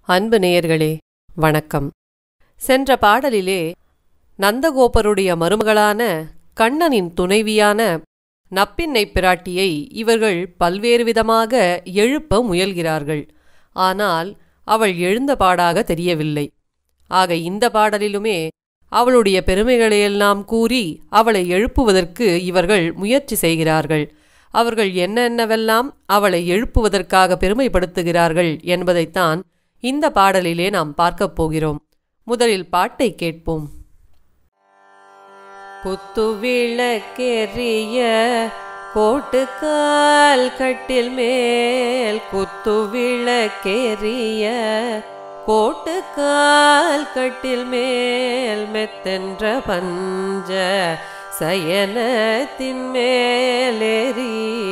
அன்பு நேயர்களே வணக்கம் சென்ற பாடலிலே நந்தகோபருடைய மருமகளான கண்ணனின் துணைவியான நப்பின்னை பிராட்டியை இவர்கள் பல்வேறு விதமாக எழுப்ப முயல்கிறார்கள் ஆனால் அவள் எழுந்த பாடாக தெரியவில்லை ஆக இந்த பாடலிலுமே அவளுடைய பெருமைகளையெல்லாம் கூறி அவளை எழுப்புவதற்கு இவர்கள் முயற்சி செய்கிறார்கள் அவர்கள் என்னென்னவெல்லாம் அவளை எழுப்புவதற்காக பெருமைப்படுத்துகிறார்கள் என்பதைத்தான் இந்த பாடலிலே நாம் பார்க்கப் போகிறோம் முதலில் பாட்டை கேட்போம் குத்துவிளக்கெறிய கோட்டுக்கால் கட்டில் மேல் குத்துவிளக்கெறிய கோட்டுக்கால் கட்டில் மேல் மெத்தென்ற பஞ்ச சயனத்தின் மேலேறி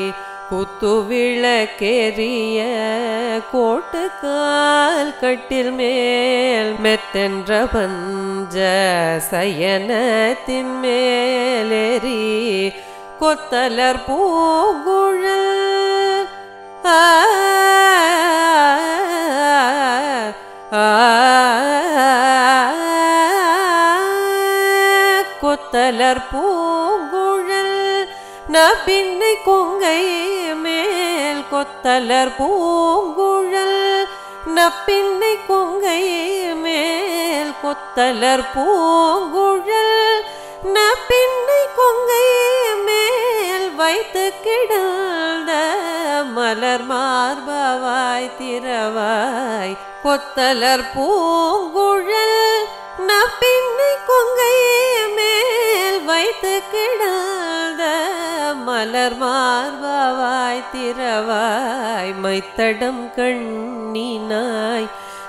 குத்துவிளக்கெறிய கோட்டுக்கால் கட்டில் மேல் மெத்தென்ற பஞ்ச சயனத்தின் மேலேறி கொத்தலர் பூங்குழல் ஆ ஆ கொத்தலர் பூங்குழல் நபின்னை கொங்கை மேல் கொத்தலர் பூங்குழல் நப்பின்னை கொங்கை மேல் கொத்தலர் பூங்குழல் நப்பின்னை கொங்கை மேல் வைத்து கிடந்த மலர் மார்பவாய் திரவாய் கொத்தலர் பூங்குழல் நப்பின்னை கொங்கை மேல் வைத்து கிடந்த மலர் மார்பவாய் திரவாய் மைத்தடம் கண்ணினாய்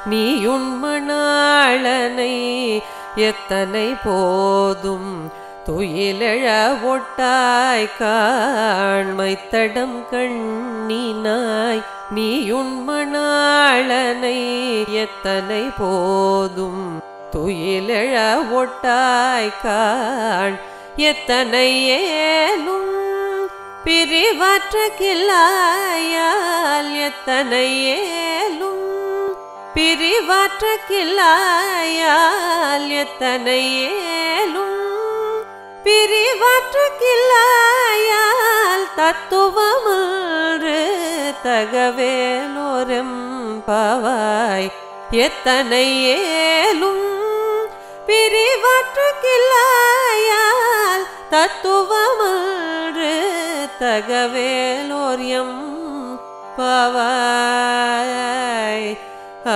நீயுண்மணாளனை எத்தனை போதும் துயிலெழ ஒட்டாய் காண்மைத்தடம் கண்ணினாய் நீயுண்மணாளனை எத்தனை போதும் துயிலெழ ஒட்டாய் காண் எத்தனை ஏலும் பிரிவற்ற கில்லாயால் எத்தனை ஏலும் பிரிவற்ற கில்லாயால் எத்தனை ஏலும் பிரிவற்ற கில்லாயால் தத்துவமன்று தகவேலோரம் பவாய் எத்தனை ஏலும் பிரிவற்ற கில்லாயால் தத்துவமன்று தகவேலோரியம் பவாய் ஆ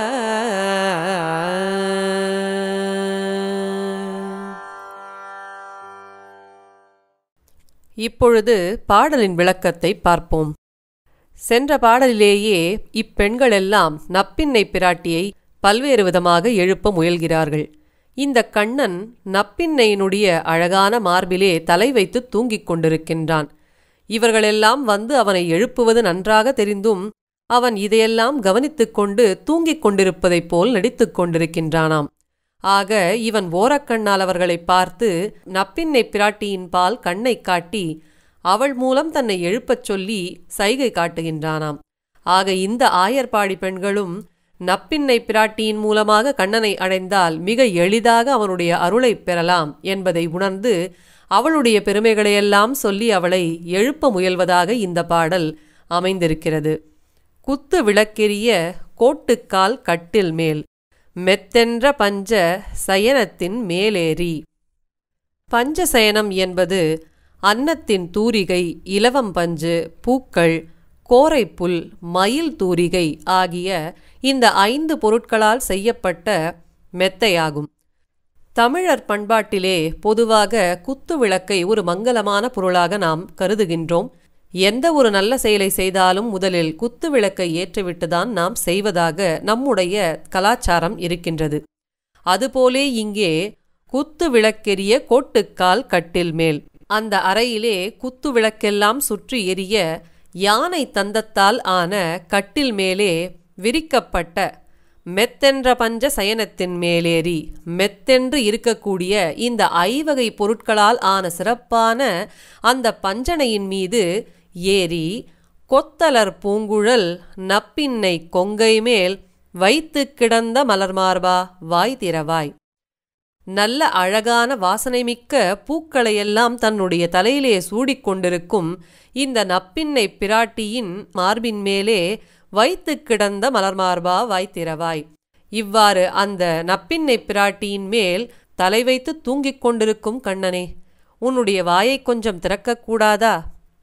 இப்பொழுது பாடலின் விளக்கத்தை பார்ப்போம் சென்ற பாடலிலேயே இப்பெண்களெல்லாம் நப்பின்னை பிராட்டியை பல்வேறு விதமாக எழுப்ப முயல்கிறார்கள் இந்த கண்ணன் நப்பின்னையினுடைய அழகான மார்பிலே தலை வைத்து தூங்கிக் கொண்டிருக்கின்றான் இவர்களெல்லாம் வந்து அவனை எழுப்புவது நன்றாக தெரிந்தும் அவன் இதையெல்லாம் கவனித்துக் கொண்டு தூங்கிக் கொண்டிருப்பதைப் போல் நடித்துக் கொண்டிருக்கின்றானாம் ஆக இவன் ஓரக்கண்ணால் அவர்களை பார்த்து நப்பின்னை பிராட்டியின் பால் கண்ணை காட்டி அவள் மூலம் தன்னை எழுப்பச் சொல்லி சைகை காட்டுகின்றானாம் ஆக இந்த ஆயர்பாடி பெண்களும் நப்பின்னை பிராட்டியின் மூலமாக கண்ணனை அடைந்தால் மிக எளிதாக அவனுடைய அருளைப் பெறலாம் என்பதை உணர்ந்து அவளுடைய பெருமைகளையெல்லாம் சொல்லி அவளை எழுப்ப முயல்வதாக இந்த பாடல் அமைந்திருக்கிறது குத்து விளக்கெரிய கோட்டுக்கால் கட்டில் மேல் மெத்தென்ற பஞ்ச சயனத்தின் மேலேறி பஞ்சசயனம் என்பது அன்னத்தின் தூரிகை இலவம் பஞ்சு பூக்கள் கோரைப்புல் மயில் தூரிகை ஆகிய இந்த ஐந்து பொருட்களால் செய்யப்பட்ட மெத்தையாகும் தமிழர் பண்பாட்டிலே பொதுவாக குத்து விளக்கை ஒரு மங்கலமான பொருளாக நாம் கருதுகின்றோம் எந்த ஒரு நல்ல செயலை செய்தாலும் முதலில் குத்து விளக்கை ஏற்றிவிட்டுதான் நாம் செய்வதாக நம்முடைய கலாச்சாரம் இருக்கின்றது அதுபோலே இங்கே குத்து விளக்கெரிய கோட்டுக்கால் கட்டில் மேல் அந்த அறையிலே குத்து விளக்கெல்லாம் சுற்றி எரிய யானை தந்தத்தால் ஆன கட்டில் மேலே விரிக்கப்பட்ட மெத்தென்ற பஞ்ச சயனத்தின் மேலேறி மெத்தென்று இருக்கக்கூடிய இந்த ஐவகை பொருட்களால் ஆன சிறப்பான அந்த பஞ்சனையின் மீது ஏறி கொத்தலர் பூங்குழல் நப்பின்னை கொங்கை மேல் வைத்துக் கிடந்த மலர்மார்பா வாய் திறவாய் நல்ல அழகான வாசனைமிக்க பூக்களையெல்லாம் தன்னுடைய தலையிலே சூடிக்கொண்டிருக்கும் இந்த நப்பின்னை பிராட்டியின் மார்பின் மேலே வைத்துக் கிடந்த மலர்மார்பா வாய் திறவாய் இவ்வாறு அந்த நப்பின்னை பிராட்டியின் மேல் தலை வைத்து தூங்கிக் கொண்டிருக்கும் கண்ணனே உன்னுடைய வாயை கொஞ்சம் திறக்கக்கூடாதா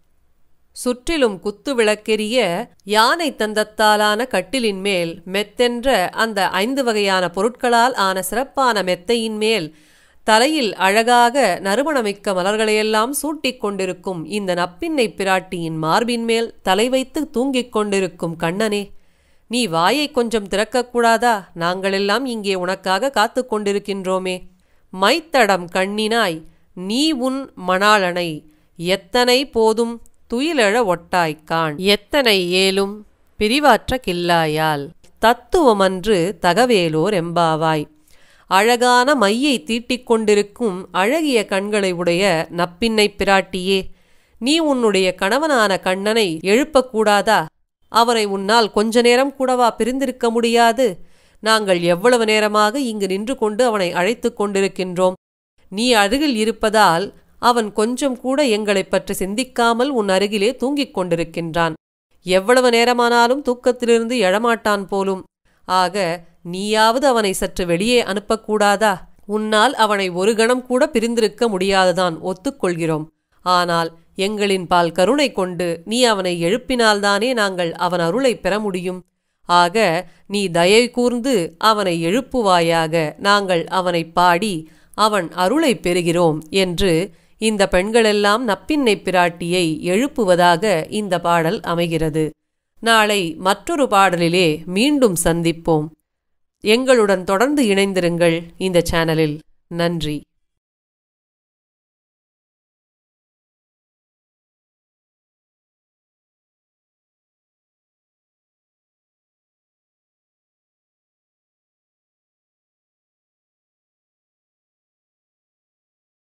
சுற்றிலும் குத்து விளக்கெரிய யானை தந்தத்தாலான கட்டிலின் மேல் மெத்தென்ற அந்த ஐந்து வகையான பொருட்களால் ஆன சிறப்பான மெத்தையின் மேல் தலையில் அழகாக நறுமணமிக்க மலர்களையெல்லாம் சூட்டிக் கொண்டிருக்கும் இந்த நப்பின்னை பிராட்டியின் மார்பின் மேல் தலை வைத்து தூங்கிக் கொண்டிருக்கும் கண்ணனே நீ வாயை கொஞ்சம் திறக்கக்கூடாதா நாங்களெல்லாம் இங்கே உனக்காக காத்து கொண்டிருக்கின்றோமே மைத்தடம் கண்ணினாய் நீ உன் மணாளனை எத்தனை போதும் துயிலெழ ஒட்டாய்க் காண் எத்தனை ஏலும் பிரிவாற்ற கில்லாயால் தத்துவமன்று தகவேலோர் எம்பாவாய் அழகான மையை தீட்டிக் கொண்டிருக்கும் அழகிய கண்களை உடைய நப்பின்னை பிராட்டியே நீ உன்னுடைய கணவனான கண்ணனை எழுப்பக்கூடாதா அவரை உன்னால் கொஞ்ச நேரம் கூடவா பிரிந்திருக்க முடியாது நாங்கள் எவ்வளவு நேரமாக இங்கு நின்று கொண்டு அவனை அழைத்துக் கொண்டிருக்கின்றோம் நீ அருகில் இருப்பதால் அவன் கொஞ்சம் கூட எங்களைப் பற்றி சிந்திக்காமல் உன் அருகிலே தூங்கிக் கொண்டிருக்கின்றான் எவ்வளவு நேரமானாலும் தூக்கத்திலிருந்து எழமாட்டான் போலும் ஆக நீயாவது அவனை சற்று வெளியே அனுப்பக்கூடாதா உன்னால் அவனை ஒரு கணம் கூட பிரிந்திருக்க முடியாதுதான் ஒத்துக்கொள்கிறோம் ஆனால் எங்களின் பால் கருணை கொண்டு நீ அவனை எழுப்பினால்தானே நாங்கள் அவன் அருளை பெற முடியும் ஆக நீ தயை கூர்ந்து அவனை எழுப்புவாயாக நாங்கள் அவனை பாடி அவன் அருளை பெறுகிறோம் என்று இந்த பெண்களெல்லாம் நப்பின்னை பிராட்டியை எழுப்புவதாக இந்த பாடல் அமைகிறது நாளை மற்றொரு பாடலிலே மீண்டும் சந்திப்போம் எங்களுடன் தொடர்ந்து இணைந்திருங்கள் இந்த சேனலில் நன்றி